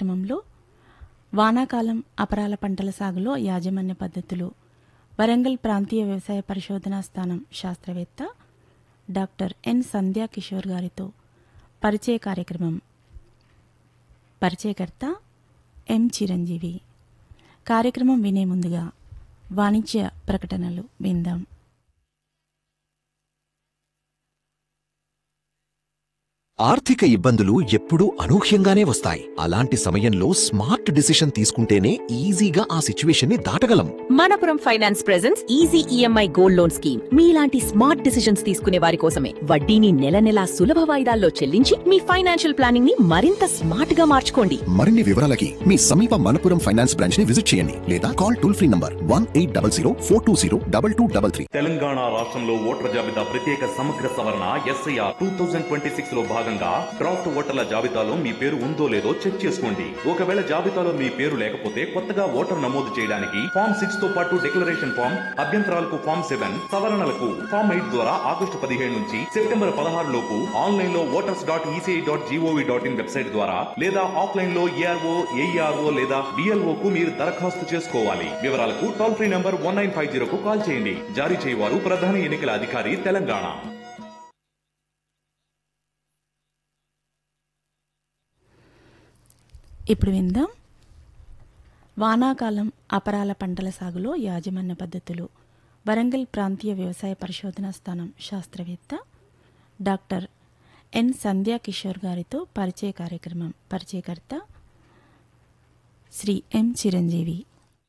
కార్యక్రమంలో వానాకాలం అపరాల పంటల సాగులో యాజమాన్య పద్ధతులు వరంగల్ ప్రాంతీయ వ్యవసాయ పరిశోధనా స్థానం శాస్త్రవేత్త డాక్టర్ ఎన్ సంధ్యా కిషోర్ గారితో పరిచయ కార్యక్రమం పరిచయకర్త ఎం చిరంజీవి కార్యక్రమం వినే ముందుగా వాణిజ్య ప్రకటనలు విందాం ఆర్థిక ఇబ్బందులు ఎప్పుడూ అనూహ్యంగానే వస్తాయి అలాంటి సమయంలో స్మార్ట్ డిసిషన్ తీసుకుంటేనే ఈజీగా ఆ సిచ్యువేషన్ ని దాటగలం Manappuram Finance presence easy EMI gold loan scheme మీలాంటి స్మార్ట్ డిసిషన్స్ తీసుకునే వారి కోసమే వడ్డీని నెల నెలా సులభ వాయిదాల్లో చెల్లించి మీ ఫైనాన్షియల్ ప్లానింగ్ ని మరింత స్మార్ట్ గా మార్చుకోండి మరిన్ని వివరాలకి మీ సమీప మనపురం ఫైనాన్స్ బ్రాంచ్ ని విజిట్ చేయండి లేదా call toll free number one eight double zero four two zero double two double three Telangana రాష్ట్రంలో ఓటర్ల జాబితా ప్రత్యేక సమగ్ర సవరణ SIR two thousand twenty six లో భాగంగా డ్రాఫ్ట్ ఓటర్ల జాబితాలో మీ పేరు ఉందో లేదో చెక్ చేసుకోండి ఒకవేళ జాబితాలో మీ పేరు లేకపోతే కొత్తగా ఓటర్ నమోదు చేయడానికి ఫామ్ సిక్స్ తో పాటు డిక్లరేషన్ ఫామ్ అభ్యంతరాలకు ఫామ్ సెవెన్ సవరణలకు ఫామ్ ఎయిట్ ద్వారా ఆగస్టు పదిహేడు నుంచి సెప్టెంబర్ పదహారు లోపు ఆన్లైన్ లో voters dot ECI dot G O V dot in website ద్వారా లేదా ఆఫ్లైన్ లో ఏఆర్ఓ ఏఈఆర్ఓ లేదా డిఎల్ఓ కు మీరు దరఖాస్తు చేసుకోవాలి వివరాలకు toll free number one nine five జీరోకు కాల్ చేయండి జారీ చేయవారు ప్రధాన ఎన్నికల అధికారి తెలంగాణ ఇప్పుడు విందాం వానాకాలం అపరాల పంటల సాగులో యాజమాన్య పద్ధతులు వరంగల్ ప్రాంతీయ వ్యవసాయ పరిశోధనా స్థానం శాస్త్రవేత్త డాక్టర్ ఎన్ సంధ్యా కిషోర్ గారితో పరిచయ కార్యక్రమం పరిచయకర్త శ్రీ ఎం చిరంజీవి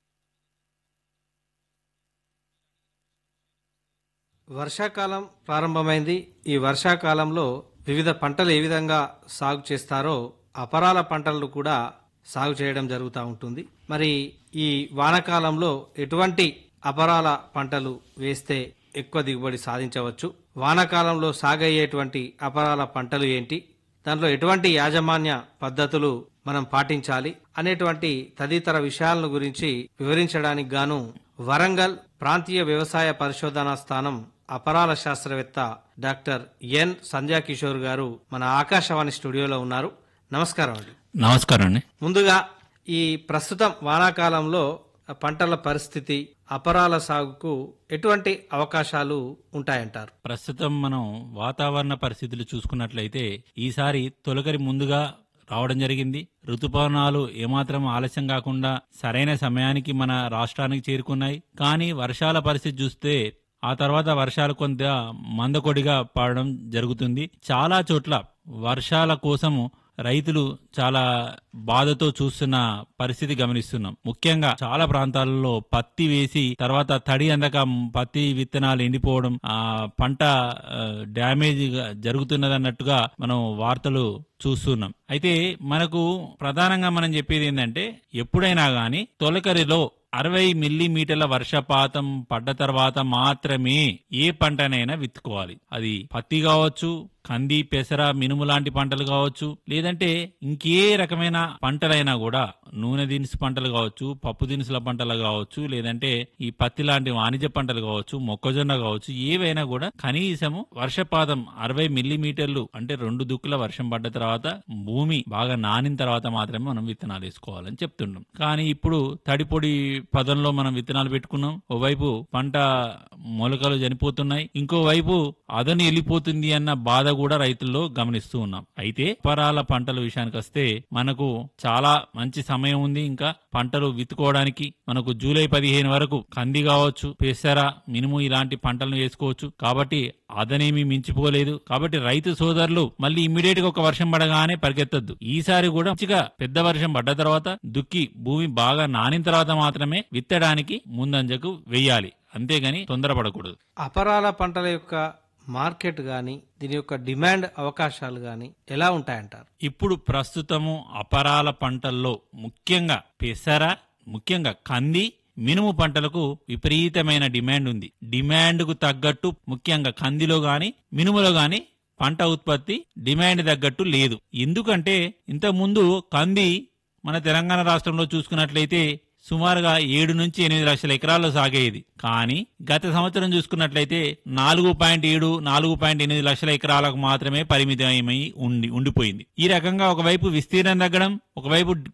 వర్షాకాలం ప్రారంభమైంది ఈ వర్షాకాలంలో వివిధ పంటలు ఏ విధంగా సాగు చేస్తారో అపరాల పంటలు కూడా సాగు చేయడం జరుగుతూ ఉంటుంది మరి ఈ వానాకాలంలో ఎటువంటి అపరాల పంటలు వేస్తే ఎక్కువ దిగుబడి సాధించవచ్చు వానాకాలంలో సాగయ్యేటువంటి అపరాల పంటలు ఏంటి దాంట్లో ఎటువంటి యాజమాన్య పద్ధతులు మనం పాటించాలి అనేటువంటి తదితర విషయాలను గురించి వివరించడానికి గాను వరంగల్ ప్రాంతీయ వ్యవసాయ పరిశోధనా స్థానం అపరాల శాస్త్రవేత్త డాక్టర్ ఎన్ సంధ్యా కిషోర్ గారు మన ఆకాశవాణి స్టూడియోలో ఉన్నారు నమస్కారం అండి నమస్కారం అండి ముందుగా ఈ ప్రస్తుతం వానాకాలంలో పంటల పరిస్థితి అపరాల సాగుకు ఎటువంటి అవకాశాలు ఉంటాయంటారు ప్రస్తుతం మనం వాతావరణ పరిస్థితులు చూసుకున్నట్లయితే ఈసారి తొలకరి ముందుగా రావడం జరిగింది ఋతుపవనాలు ఏమాత్రం ఆలస్యం కాకుండా సరైన సమయానికి మన రాష్ట్రానికి చేరుకున్నాయి కానీ వర్షాల పరిస్థితి చూస్తే ఆ తర్వాత వర్షాలు కొంత మందకొడిగా పడడం జరుగుతుంది చాలా చోట్ల వర్షాల కోసము రైతులు చాలా బాధతో చూస్తున్న పరిస్థితి గమనిస్తున్నాం ముఖ్యంగా చాలా ప్రాంతాలలో పత్తి వేసి తర్వాత తడి అందక పత్తి విత్తనాలు ఎండిపోవడం ఆ పంట ఆ, డ్యామేజ్ గా జరుగుతున్నదన్నట్టుగా మనం వార్తలు చూస్తున్నాం అయితే మనకు ప్రధానంగా మనం చెప్పేది ఏంటంటే ఎప్పుడైనా గాని తొలకరిలో అరవై మిల్లీమీటర్ల వర్షపాతం పడ్డ తర్వాత మాత్రమే ఏ పంటనైనా విత్తుకోవాలి అది పత్తి కావచ్చు కంది పెసర మినుము లాంటి పంటలు కావచ్చు లేదంటే ఇంకే రకమైన పంటలైనా కూడా నూనె దినుసు పంటలు కావచ్చు పప్పు దినుసుల పంటలు కావచ్చు లేదంటే ఈ పత్తి లాంటి వాణిజ్య పంటలు కావచ్చు మొక్కజొన్న కావచ్చు ఏవైనా కూడా కనీసము వర్షపాతం అరవై మిల్లీమీటర్లు అంటే రెండు దుక్కుల వర్షం పడ్డ తర్వాత భూమి బాగా నానిన తర్వాత మాత్రమే మనం విత్తనాలు వేసుకోవాలని చెప్తున్నాం కానీ ఇప్పుడు తడిపొడి పదంలో మనం విత్తనాలు పెట్టుకున్నాం ఓవైపు పంట మొలకలు చనిపోతున్నాయి ఇంకోవైపు అదని వెళ్ళిపోతుంది అన్న బాధ కూడా రైతుల్లో గమనిస్తూ ఉన్నాం అయితే పరాల పంటల విషయానికి వస్తే మనకు చాలా మంచి సమయం ఉంది ఇంకా పంటలు విత్తుకోవడానికి మనకు జూలై పదిహేను వరకు కంది కావచ్చు పెసర మినుము ఇలాంటి పంటలను వేసుకోవచ్చు కాబట్టి అదనేమి మించిపోలేదు కాబట్టి రైతు సోదరులు మళ్ళీ ఇమ్మీడియట్ గా ఒక వర్షం పడగానే పరిగెత్తద్దు ఈసారి కూడా మంచిగా పెద్ద వర్షం పడ్డ తర్వాత దుక్కి భూమి బాగా నానిన తర్వాత మాత్రమే విత్తడానికి ముందంజకు వెయ్యాలి అంతేగాని తొందరపడకూడదు అపరాల పంటల యొక్క మార్కెట్ గాని దీని యొక్క డిమాండ్ అవకాశాలు గాని ఎలా ఉంటాయంటారు ఇప్పుడు ప్రస్తుతము అపరాల పంటల్లో ముఖ్యంగా పెసర ముఖ్యంగా కంది మినుము పంటలకు విపరీతమైన డిమాండ్ ఉంది డిమాండ్కు తగ్గట్టు ముఖ్యంగా కందిలో గాని మినుములో గాని పంట ఉత్పత్తి డిమాండ్ తగ్గట్టు లేదు ఎందుకంటే ఇంతకుముందు కంది మన తెలంగాణ రాష్ట్రంలో చూసుకున్నట్లయితే సుమారుగా ఏడు నుంచి ఎనిమిది లక్షల ఎకరాల్లో సాగేది కానీ గత సంవత్సరం చూసుకున్నట్లయితే నాలుగు పాయింట్ ఏడు నాలుగు పాయింట్ ఎనిమిది లక్షల ఎకరాలకు మాత్రమే పరిమితమై ఉండి ఉండిపోయింది ఈ రకంగా ఒకవైపు విస్తీర్ణం తగ్గడం ఒకవైపు